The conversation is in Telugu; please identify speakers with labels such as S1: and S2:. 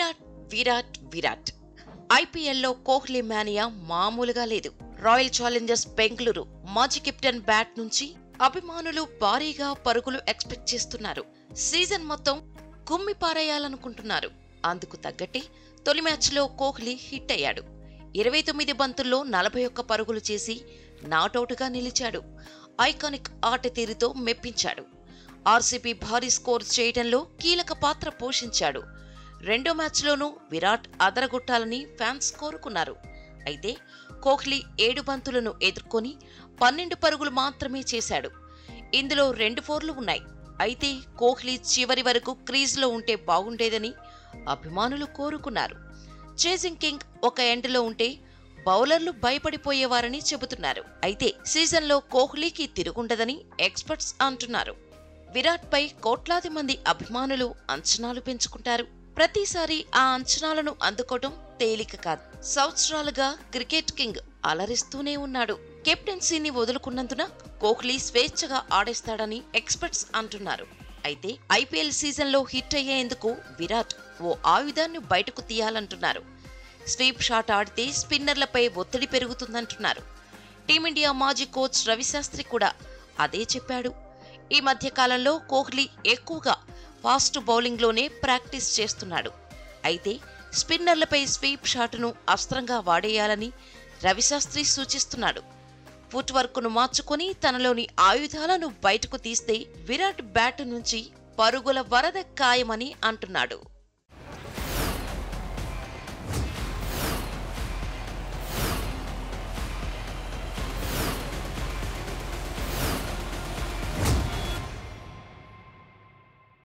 S1: విరాట్ విరాట్ విరాట్ ఐపీఎల్లో కోహ్లీ మేనియా మామూలుగా లేదు రాయల్ ఛాలెంజర్స్ బెంగళూరు మాజీ కెప్టెన్ బ్యాట్ నుంచి అభిమానులు భారీగా పరుగులు ఎక్స్పెక్ట్ చేస్తున్నారు సీజన్ మొత్తం కుమ్మి పారేయాలనుకుంటున్నారు అందుకు తగ్గట్టే తొలి మ్యాచ్లో కోహ్లీ హిట్ అయ్యాడు ఇరవై తొమ్మిది బంతుల్లో నలభై ఒక్క పరుగులు చేసి నాటౌట్గా నిలిచాడు ఐకానిక్ ఆట తీరుతో మెప్పించాడు ఆర్సీబీ భారీ స్కోర్ చేయడంలో కీలక పాత్ర పోషించాడు రెండో మ్యాచ్లోనూ విరాట్ అదరగొట్టాలని ఫ్యాన్స్ కోరుకున్నారు అయితే కోహ్లీ ఏడు బంతులను ఎదుర్కొని పన్నెండు పరుగులు మాత్రమే చేశాడు ఇందులో రెండు ఫోర్లు ఉన్నాయి అయితే కోహ్లీ చివరి వరకు క్రీజ్లో ఉంటే బాగుండేదని అభిమానులు కోరుకున్నారు చేజింగ్ కింగ్ ఒక ఎండ్లో ఉంటే బౌలర్లు భయపడిపోయేవారని చెబుతున్నారు అయితే సీజన్లో కోహ్లీకి తిరుగుండదని ఎక్స్పర్ట్స్ అంటున్నారు విరాట్ పై కోట్లాది మంది అభిమానులు అంచనాలు పెంచుకుంటారు ప్రతిసారి ఆ అంచనాలను అందుకోవడం తేలిక కాదు సంవత్సరాలుగా క్రికెట్ కింగ్ అలరిస్తూనే ఉన్నాడు కెప్టెన్సీని వదులుకున్నందున కోహ్లీ స్వేచ్ఛగా ఆడేస్తాడని ఎక్స్పర్ట్స్ అంటున్నారు అయితే ఐపీఎల్ సీజన్లో హిట్ అయ్యేందుకు విరాట్ ఓ ఆయుధాన్ని బయటకు తీయాలంటున్నారు స్వీప్ షాట్ ఆడితే స్పిన్నర్లపై ఒత్తిడి పెరుగుతుందంటున్నారు టీమిండియా మాజీ కోచ్ రవిశాస్త్రి కూడా అదే చెప్పాడు ఈ మధ్య కాలంలో కోహ్లీ ఎక్కువగా ఫాస్ట్ బౌలింగ్లోనే ప్రాక్టీస్ చేస్తున్నాడు అయితే స్పిన్నర్లపై స్వీప్ షాటును అస్త్రంగా వాడేయాలని రవిశాస్త్రి సూచిస్తున్నాడు ఫుట్ వర్క్ను మార్చుకొని తనలోని ఆయుధాలను బయటకు తీస్తే విరాట్ బ్యాట్ నుంచి పరుగుల వరద ఖాయమని అంటున్నాడు